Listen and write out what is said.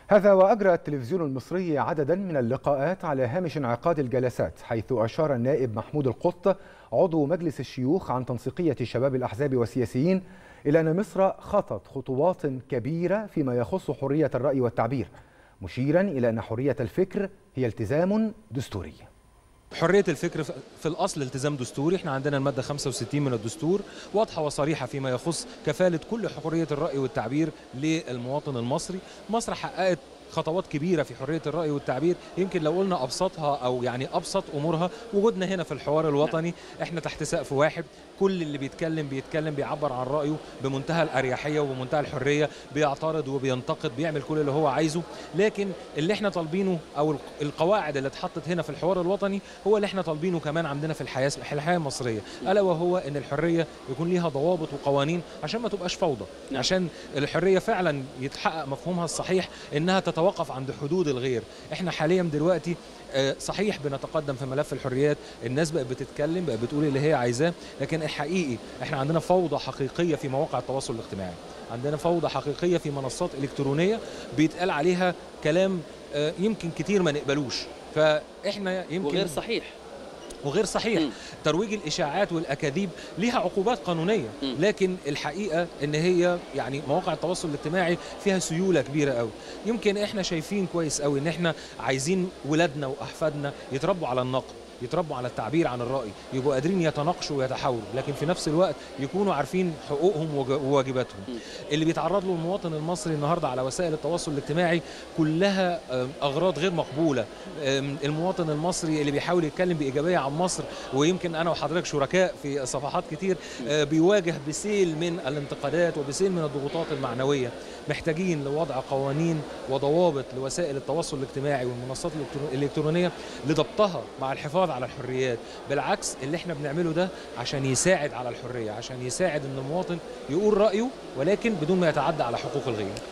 هذا وأجرى التلفزيون المصري عددا من اللقاءات على هامش انعقاد الجلسات حيث أشار النائب محمود القط عضو مجلس الشيوخ عن تنسيقية شباب الأحزاب والسياسيين إلى أن مصر خطت خطوات كبيرة فيما يخص حرية الرأي والتعبير مشيرا إلى أن حرية الفكر هي التزام دستوري حرية الفكر في الأصل التزام دستوري احنا عندنا المادة 65 من الدستور واضحة وصريحة فيما يخص كفالة كل حرية الرأي والتعبير للمواطن المصري مصر حققت خطوات كبيره في حريه الراي والتعبير يمكن لو قلنا ابسطها او يعني ابسط امورها وجودنا هنا في الحوار الوطني احنا تحت سقف واحد كل اللي بيتكلم بيتكلم بيعبر عن رايه بمنتهى الاريحيه وبمنتهى الحريه بيعترض وبينتقد بيعمل كل اللي هو عايزه لكن اللي احنا طالبينه او القواعد اللي اتحطت هنا في الحوار الوطني هو اللي احنا طالبينه كمان عندنا في الحياه الحياه المصريه الا وهو ان الحريه يكون ليها ضوابط وقوانين عشان ما تبقاش فوضى عشان الحريه فعلا يتحقق مفهومها الصحيح انها تتوقف عند حدود الغير احنا حاليا دلوقتي صحيح بنتقدم في ملف الحريات الناس بقت بتتكلم بقت بتقول اللي هي عايزاه لكن الحقيقي احنا عندنا فوضى حقيقيه في مواقع التواصل الاجتماعي عندنا فوضى حقيقيه في منصات الكترونيه بيتقال عليها كلام يمكن كتير ما نقبلوش فاحنا يمكن وغير صحيح وغير صحيح م. ترويج الاشاعات والاكاذيب ليها عقوبات قانونيه م. لكن الحقيقه ان هي يعني مواقع التواصل الاجتماعي فيها سيوله كبيره قوي يمكن احنا شايفين كويس قوي ان احنا عايزين ولادنا واحفادنا يتربوا على النقد يتربوا على التعبير عن الرأي يبقوا قادرين يتناقشوا ويتحاوروا لكن في نفس الوقت يكونوا عارفين حقوقهم وواجباتهم اللي بيتعرض له المواطن المصري النهارده على وسائل التواصل الاجتماعي كلها اغراض غير مقبوله المواطن المصري اللي بيحاول يتكلم بايجابيه عن مصر ويمكن انا وحضرتك شركاء في صفحات كتير بيواجه بسيل من الانتقادات وبسيل من الضغوطات المعنويه محتاجين لوضع قوانين وضوابط لوسائل التواصل الاجتماعي والمنصات الالكترونيه لضبطها مع الحفاظ على الحريات بالعكس اللي احنا بنعمله ده عشان يساعد على الحريه عشان يساعد ان المواطن يقول رايه ولكن بدون ما يتعدى على حقوق الغير